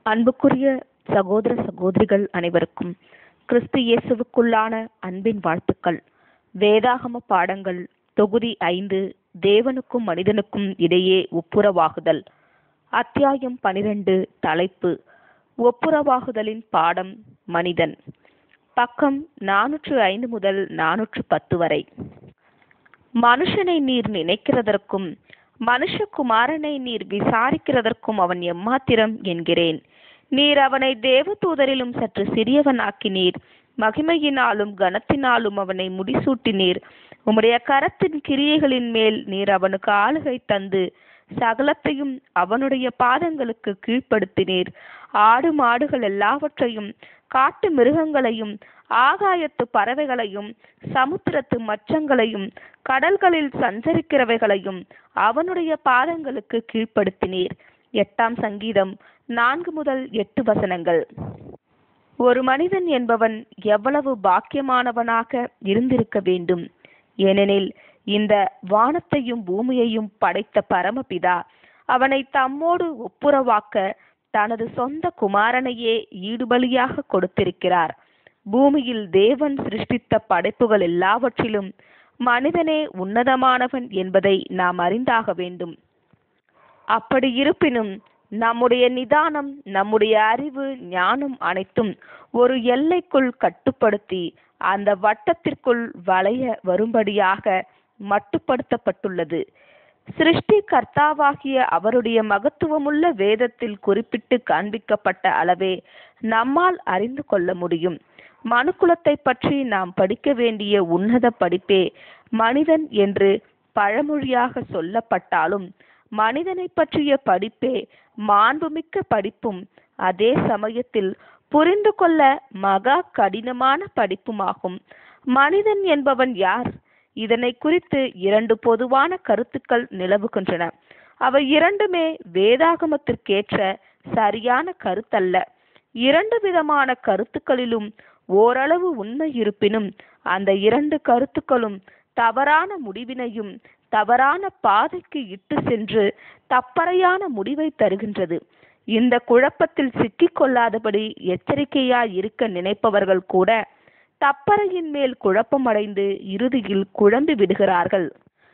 அன்புக்குரிய சகோதர சகோதரிகள் அனைவருக்கும் கிறிஸ்து இயேசுவுக்குள்ளான அன்பின் வாழ்த்துக்கள் வேதாகம பாடங்கள் தொகுதி ஐந்து தேவனுக்கும் மனிதனுக்கும் இடையே ஒப்புரவாகுதல் அத்தியாயம் பனிரெண்டு தலைப்பு ஒப்புரவாகுதலின் பாடம் மனிதன் பக்கம் நானூற்று ஐந்து முதல் நானூற்று பத்து வரை மனுஷனை நீர் நினைக்கிறதற்கும் மனுஷகுமாரனை நீர் விசாரிக்கிறதற்கும் அவன் எம்மாத்திரம் என்கிறேன் நீர் அவனை தேவதூதரிலும் சற்று சிறியவனாக்கினீர் மகிமையினாலும் கனத்தினாலும் அவனை முடிசூட்டினீர் உம்முடைய கரத்தின் கிரியைகளின் மேல் நீர் அவனுக்கு ஆளுகை தந்து சகலத்தையும் அவனுடைய பாதங்களுக்கு கீழ்ப்படுத்தினீர் ஆடு மாடுகள் எல்லாவற்றையும் காட்டு மிருகங்களையும் ஆகாயத்து பறவைகளையும் சமுத்திரத்து மச்சங்களையும் கடல்களில் சஞ்சரிக்கிறவைகளையும் அவனுடைய பாதங்களுக்கு கீழ்ப்படுத்தினீர் எட்டாம் சங்கீதம் நான்கு முதல் எட்டு வசனங்கள் ஒரு மனிதன் என்பவன் எவ்வளவு பாக்கியமானவனாக இருந்திருக்க வேண்டும் ஏனெனில் இந்த வானத்தையும் பூமியையும் படைத்த பரமபிதா அவனை தம்மோடு ஒப்புரவாக்க தனது சொந்த குமாரனையே ஈடுபலியாக கொடுத்திருக்கிறார் பூமியில் தேவன் சிருஷ்டித்த படைப்புகள் எல்லாவற்றிலும் மனிதனே உன்னதமானவன் என்பதை நாம் அறிந்தாக வேண்டும் அப்படி இருப்பினும் நம்முடைய நிதானம் நம்முடைய அறிவு ஞானம் அனைத்தும் ஒரு எல்லைக்குள் கட்டுப்படுத்தி அந்த வட்டத்திற்குள் வளைய வரும்படியாக மட்டுப்படுத்தப்பட்டுள்ளது சிருஷ்டி கர்த்தாவாகிய அவருடைய மகத்துவமுள்ள வேதத்தில் குறிப்பிட்டு காண்பிக்கப்பட்ட அளவே நம்மால் அறிந்து கொள்ள முடியும் மனுக்குலத்தை பற்றி நாம் படிக்க வேண்டிய உன்னத படிப்பே மனிதன் என்று பழமொழியாக சொல்லப்பட்டாலும் மனிதனை பற்றிய படிப்பே மாண்புமிக்க படிப்பும் அதே சமயத்தில் புரிந்து கொள்ள மகா கடினமான படிப்புமாகும் மனிதன் என்பவன் யார் இதனை குறித்து இரண்டு பொதுவான கருத்துக்கள் நிலவுகின்றன அவை இரண்டுமே வேதாகமத்திற்கேற்ற சரியான கருத்தல்ல இரண்டு விதமான கருத்துக்களிலும் ஓரளவு உண்மை இருப்பினும் அந்த இரண்டு கருத்துக்களும் தவறான முடிவினையும் தவறான பாதைக்கு இட்டு சென்று தப்பறையான முடிவை தருகின்றது இந்த குழப்பத்தில் சிக்கிக் கொள்ளாதபடி எச்சரிக்கையாய் இருக்க நினைப்பவர்கள் கூட தப்பறையின் மேல் குழப்பமடைந்து இறுதியில் குழம்பி விடுகிறார்கள்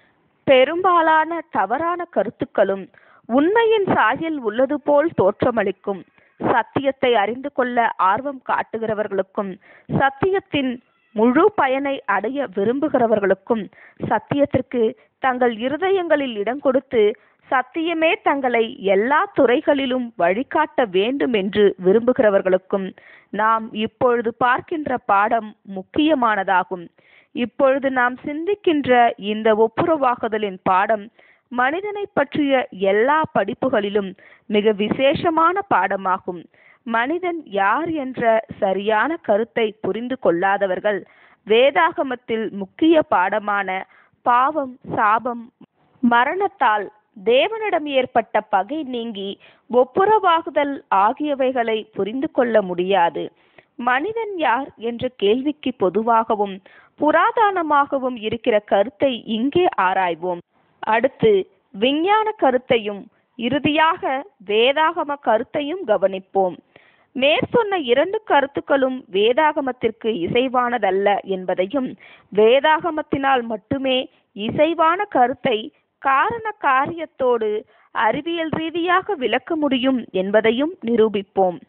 பெரும்பாலான தவறான கருத்துக்களும் உண்மையின் சாயல் உள்ளது போல் தோற்றமளிக்கும் சத்தியத்தை அறிந்து கொள்ள ஆர்வம் காட்டுகிறவர்களுக்கும் சத்தியத்தின் முழு பயனை அடைய விரும்புகிறவர்களுக்கும் சத்தியத்திற்கு தங்கள் இருதயங்களில் இடம் கொடுத்து சத்தியமே தங்களை எல்லா துறைகளிலும் வழிகாட்ட வேண்டும் என்று விரும்புகிறவர்களுக்கும் நாம் இப்பொழுது பார்க்கின்ற பாடம் முக்கியமானதாகும் இப்பொழுது நாம் சிந்திக்கின்ற இந்த ஒப்புரவாகுதலின் பாடம் மனிதனை பற்றிய எல்லா படிப்புகளிலும் மிக விசேஷமான பாடமாகும் மனிதன் யார் என்ற சரியான கருத்தை புரிந்து கொள்ளாதவர்கள் வேதாகமத்தில் முக்கிய பாடமான பாவம் சாபம் மரணத்தால் தேவனிடம் ஏற்பட்ட பகை நீங்கி ஒப்புரவாகுதல் ஆகியவைகளை புரிந்து கொள்ள முடியாது மனிதன் யார் என்ற கேள்விக்கு பொதுவாகவும் புராதானமாகவும் இருக்கிற கருத்தை இங்கே ஆராய்வோம் அடுத்து விஞ்ஞான கருத்தையும் இறுதியாக வேதாகம கருத்தையும் கவனிப்போம் மேற்சொன்ன இரண்டு கருத்துக்களும் வேதாகமத்திற்கு இசைவானதல்ல என்பதையும் வேதாகமத்தினால் மட்டுமே இசைவான கருத்தை காரண காரியத்தோடு அறிவியல் ரீதியாக விளக்க முடியும் என்பதையும் நிரூபிப்போம்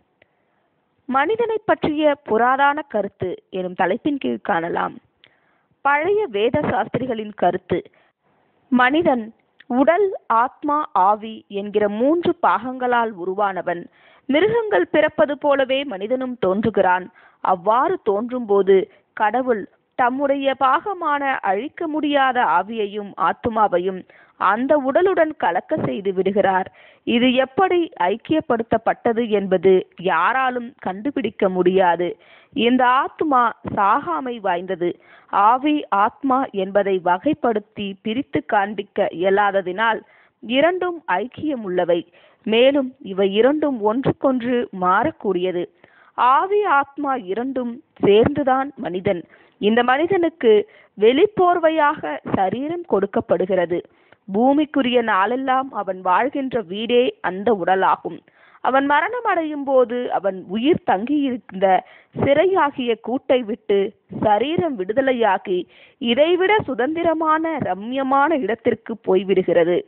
மனிதனை பற்றிய புராதான கருத்து எனும் தலைப்பின் கீழ் காணலாம் பழைய வேத சாஸ்திரிகளின் கருத்து மனிதன் உடல் ஆத்மா ஆவி என்கிற மூன்று பாகங்களால் உருவானவன் மிருகங்கள் பிறப்பது போலவே மனிதனும் தோன்றுகிறான் அவ்வாறு தோன்றும்போது கடவுள் தம்முடைய பாகமான அழிக்க முடியாத ஆவியையும் ஆத்துமாவையும் அந்த உடலுடன் கலக்க செய்து விடுகிறார் இது எப்படி ஐக்கியப்படுத்தப்பட்டது என்பது யாராலும் கண்டுபிடிக்க முடியாது இந்த ஆத்மா சாகாமை வாய்ந்தது ஆவி ஆத்மா என்பதை வகைப்படுத்தி பிரித்து காண்பிக்க இயலாததினால் இரண்டும் ஐக்கியம் உள்ளவை மேலும் இவை இரண்டும் ஒன்றுக்கொன்று மாறக்கூடியது ஆவி ஆத்மா இரண்டும் சேர்ந்துதான் மனிதன் இந்த மனிதனுக்கு வெளிப்போர்வையாக சரீரம் கொடுக்கப்படுகிறது பூமிக்குரிய நாளெல்லாம் அவன் வாழ்கின்ற வீடே அந்த உடலாகும் அவன் மரணம் அடையும் போது அவன் உயிர் தங்கியிருந்த சிறையாகிய கூட்டை விட்டு சரீரம் விடுதலையாகி இதைவிட சுதந்திரமான ரம்யமான இடத்திற்கு போய்விடுகிறது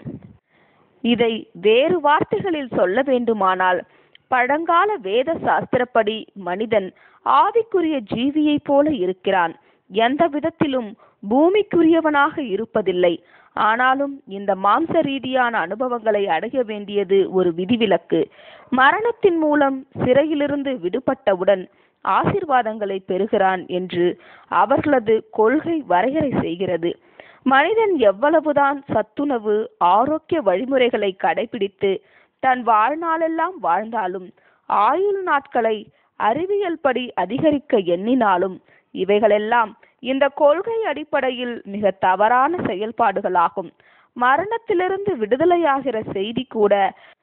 இதை வேறு வார்த்தைகளில் சொல்ல வேண்டுமானால் பழங்கால வேத சாஸ்திரப்படி மனிதன் ஆவிக்குரிய ஜீவியைப் போல இருக்கிறான் எந்த விதத்திலும் பூமிக்குரியவனாக இருப்பதில்லை ஆனாலும் இந்த மாம்ச ரீதியான அனுபவங்களை அடைய வேண்டியது ஒரு விதிவிலக்கு மரணத்தின் மூலம் சிறையிலிருந்து விடுபட்டவுடன் ஆசிர்வாதங்களை பெறுகிறான் என்று அவர்களது கொள்கை வரையறை செய்கிறது மனிதன் எவ்வளவுதான் சத்துணவு ஆரோக்கிய வழிமுறைகளை கடைபிடித்து தன் வாழ்நாளெல்லாம் வாழ்ந்தாலும் ஆயுள் நாட்களை அறிவியல் படி அதிகரிக்க எண்ணினாலும் இவைகளெல்லாம் இந்த கொள்கை அடிப்படையில் மிக தவறான செயல்பாடுகளாகும் மரணத்திலிருந்து விடுதலையாகிற செய்தி கூட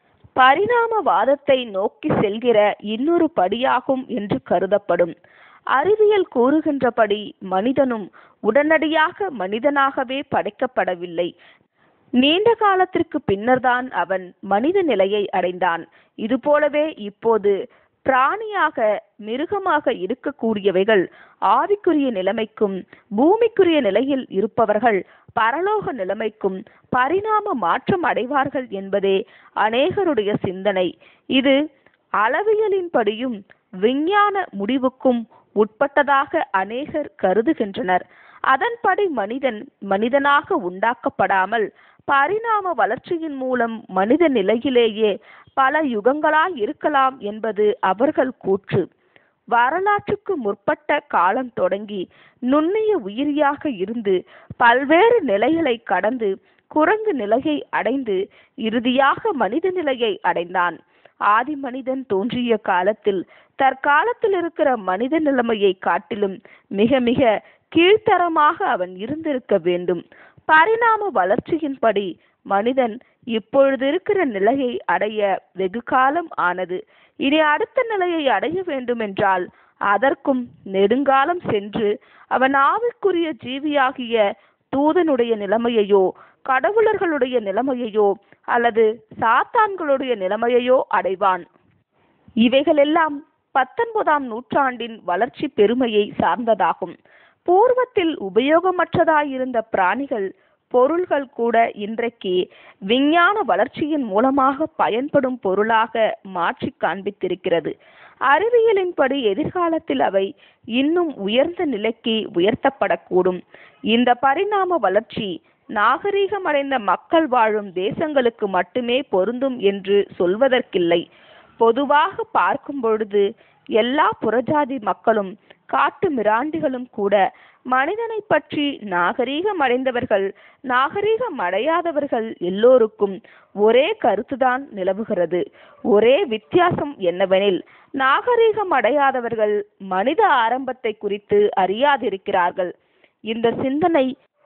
பரிணாமவாதத்தை நோக்கி செல்கிற இன்னொரு படியாகும் என்று கருதப்படும் அறிவியல் கூறுகின்றபடி மனிதனும் உடனடியாக மனிதனாகவே படைக்கப்படவில்லை நீண்ட காலத்திற்கு பின்னர்தான் அவன் மனித நிலையை அடைந்தான் இதுபோலவே இப்போது பிராணியாக மிருகமாக இருக்கக்கூடியவைகள் ஆவிக்குரிய நிலைமைக்கும் பூமிக்குரிய நிலையில் இருப்பவர்கள் பரலோக நிலைமைக்கும் பரிணாம மாற்றம் அடைவார்கள் என்பதே அநேகருடைய சிந்தனை இது அளவியலின்படியும் விஞ்ஞான முடிவுக்கும் உட்பட்டதாக அநேகர் கருதுகின்றனர் அதன்படி மனிதன் மனிதனாக உண்டாக்கப்படாமல் பரிணாம வளர்ச்சியின் மூலம் மனித நிலையிலேயே பல யுகங்களாய் இருக்கலாம் என்பது அவர்கள் கூற்று வரலாற்றுக்கு முற்பட்ட காலம் தொடங்கி நுண்ணிய உயிரியாக இருந்து பல்வேறு நிலைகளை கடந்து குரங்கு நிலையை அடைந்து இறுதியாக மனித நிலையை அடைந்தான் ஆதி மனிதன் தோன்றிய காலத்தில் தற்காலத்தில் இருக்கிற மனித நிலைமையை காட்டிலும் மிக மிக கீழ்த்தரமாக அவன் இருந்திருக்க வேண்டும் பரிணாம வளர்ச்சியின்படி மனிதன் இப்பொழுது இருக்கிற நிலையை அடைய வெகு காலம் ஆனது இனி அடுத்த நிலையை அடைய வேண்டுமென்றால் அதற்கும் நெடுங்காலம் சென்று அவன் ஆவிக்குரிய ஜீவியாகிய தூதனுடைய நிலைமையையோ கடவுளர்களுடைய நிலைமையையோ அல்லது சாத்தான்களுடைய நிலைமையையோ அடைவான் இவைகளெல்லாம் பத்தொன்பதாம் நூற்றாண்டின் வளர்ச்சி பெருமையை சார்ந்ததாகும் பூர்வத்தில் உபயோகமற்றதாயிருந்த பிராணிகள் பொருள்கள் கூட இன்றைக்கு விஞ்ஞான வளர்ச்சியின் மூலமாக பயன்படும் பொருளாக மாற்றி காண்பித்திருக்கிறது அறிவியலின்படி எதிர்காலத்தில் அவை இன்னும் உயர்ந்த நிலைக்கு உயர்த்தப்படக்கூடும் இந்த பரிணாம வளர்ச்சி நாகரீகமடைந்த மக்கள் வாழும் தேசங்களுக்கு மட்டுமே பொருந்தும் என்று சொல்வதற்கில்லை பொதுவாக பார்க்கும் பொழுது எல்லா புறஜாதி மக்களும் காட்டு மிராண்டிகளும் கூட மனிதனை பற்றி நாகரீகம் அடைந்தவர்கள் நாகரீகம் அடையாதவர்கள் எல்லோருக்கும் ஒரே கருத்துதான் நிலவுகிறது ஒரே வித்தியாசம் என்னவெனில் நாகரீகம் அடையாதவர்கள் மனித ஆரம்பத்தை குறித்து அறியாதிருக்கிறார்கள் இந்த சிந்தனை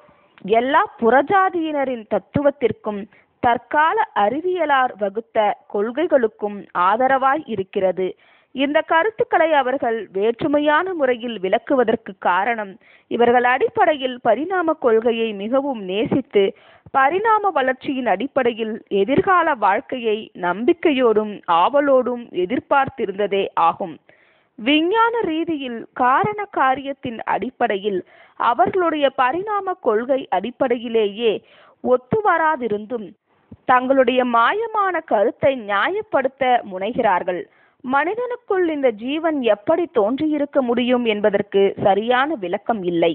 எல்லா புறஜாதியினரின் தத்துவத்திற்கும் தற்கால அறிவியலார் வகுத்த கொள்கைகளுக்கும் ஆதரவாய் இருக்கிறது இந்த கருத்துக்களை அவர்கள் வேற்றுமையான முறையில் விளக்குவதற்கு காரணம் இவர்கள் அடிப்படையில் பரிணாம கொள்கையை மிகவும் நேசித்து பரிணாம வளர்ச்சியின் அடிப்படையில் எதிர்கால வாழ்க்கையை நம்பிக்கையோடும் ஆவலோடும் எதிர்பார்த்திருந்ததே ஆகும் விஞ்ஞான ரீதியில் காரண காரியத்தின் அடிப்படையில் அவர்களுடைய பரிணாம கொள்கை அடிப்படையிலேயே ஒத்து வராதிருந்தும் தங்களுடைய மாயமான கருத்தை நியாயப்படுத்த முனைகிறார்கள் மனிதனுக்குள் இந்த ஜீவன் எப்படி தோன்றியிருக்க முடியும் என்பதற்கு சரியான விளக்கம் இல்லை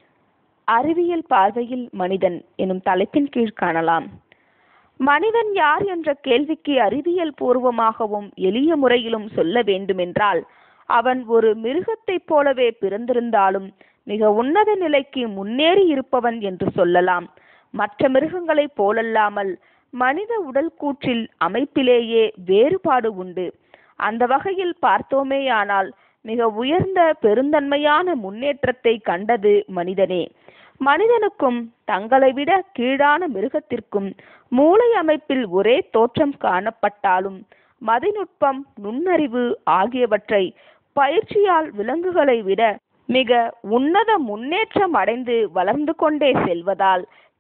அறிவியல் பார்வையில் மனிதன் எனும் தலைப்பின் கீழ் காணலாம் மனிதன் யார் என்ற கேள்விக்கு அறிவியல் பூர்வமாகவும் எளிய முறையிலும் சொல்ல வேண்டுமென்றால் அவன் ஒரு மிருகத்தைப் போலவே பிறந்திருந்தாலும் மிக உன்னத நிலைக்கு முன்னேறி இருப்பவன் என்று சொல்லலாம் மற்ற மிருகங்களைப் போலல்லாமல் மனித உடல் கூற்றில் அமைப்பிலேயே வேறுபாடு உண்டு அந்த வகையில் பார்த்தோமேயானால் மிக உயர்ந்த பெருந்தன்மையான முன்னேற்றத்தை கண்டது மனிதனே மனிதனுக்கும் தங்களை விட கீழான மிருகத்திற்கும் மூளை அமைப்பில் ஒரே தோற்றம் காணப்பட்டாலும் மதிநுட்பம் நுண்ணறிவு ஆகியவற்றை பயிற்சியால் விலங்குகளை விட மிக உன்னத முன்னேற்றம் அடைந்து வளர்ந்து கொண்டே செல்வதால்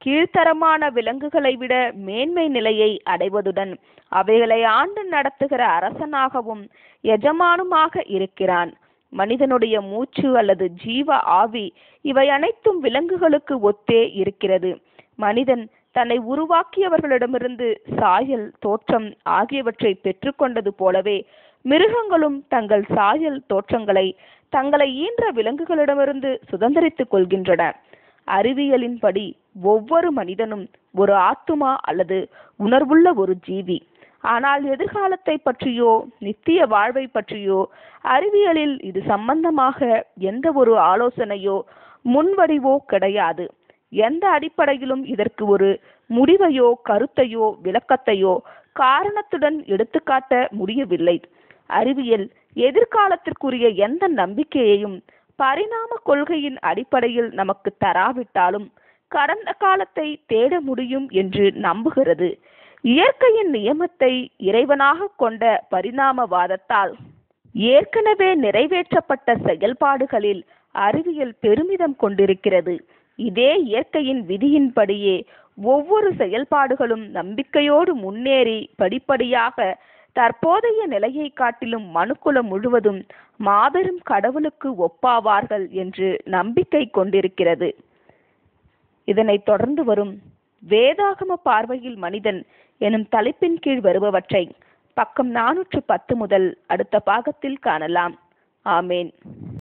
கீழ்த்தரமான விலங்குகளை விட மேன்மை நிலையை அடைவதுடன் அவைகளை ஆண்டு நடத்துகிற அரசனாகவும் எஜமானுமாக இருக்கிறான் மனிதனுடைய மூச்சு அல்லது ஜீவ ஆவி இவை அனைத்தும் விலங்குகளுக்கு ஒத்தே இருக்கிறது மனிதன் தன்னை உருவாக்கியவர்களிடமிருந்து சாயல் தோற்றம் ஆகியவற்றை பெற்றுக்கொண்டது போலவே மிருகங்களும் தங்கள் சாயல் தோற்றங்களை தங்களை ஈன்ற விலங்குகளிடமிருந்து சுதந்திரித்துக் கொள்கின்றன அறிவியலின்படி ஒவ்வொரு மனிதனும் ஒரு ஆத்துமா அல்லது உணர்வுள்ள ஒரு ஜீவி ஆனால் எதிர்காலத்தை பற்றியோ நித்திய வாழ்வை பற்றியோ அறிவியலில் இது சம்பந்தமாக எந்த ஒரு ஆலோசனையோ முன்வடிவோ கிடையாது எந்த அடிப்படையிலும் இதற்கு ஒரு முடிவையோ கருத்தையோ விளக்கத்தையோ காரணத்துடன் எடுத்துக்காட்ட முடியவில்லை அறிவியல் எதிர்காலத்திற்குரிய எந்த நம்பிக்கையையும் பரிணாம கொள்கையின் அடிப்படையில் நமக்கு தராவிட்டாலும் கடந்த காலத்தை தேட முடியும் என்று நம்புகிறது இயற்கையின் நியமத்தை இறைவனாக கொண்ட பரிணாமவாதத்தால் ஏற்கனவே நிறைவேற்றப்பட்ட செயல்பாடுகளில் அறிவியல் பெருமிதம் கொண்டிருக்கிறது இதே இயற்கையின் விதியின்படியே ஒவ்வொரு செயல்பாடுகளும் நம்பிக்கையோடு முன்னேறி படிப்படியாக தற்போதைய நிலையை காட்டிலும் மனுக்குலம் முழுவதும் மாபெரும் கடவுளுக்கு ஒப்பாவார்கள் என்று நம்பிக்கை கொண்டிருக்கிறது இதனைத் தொடர்ந்து வரும் வேதாகம பார்வையில் மனிதன் எனும் தலைப்பின் கீழ் வருபவற்றை பக்கம் நானூற்று பத்து முதல் அடுத்த பாகத்தில் காணலாம் ஆமேன்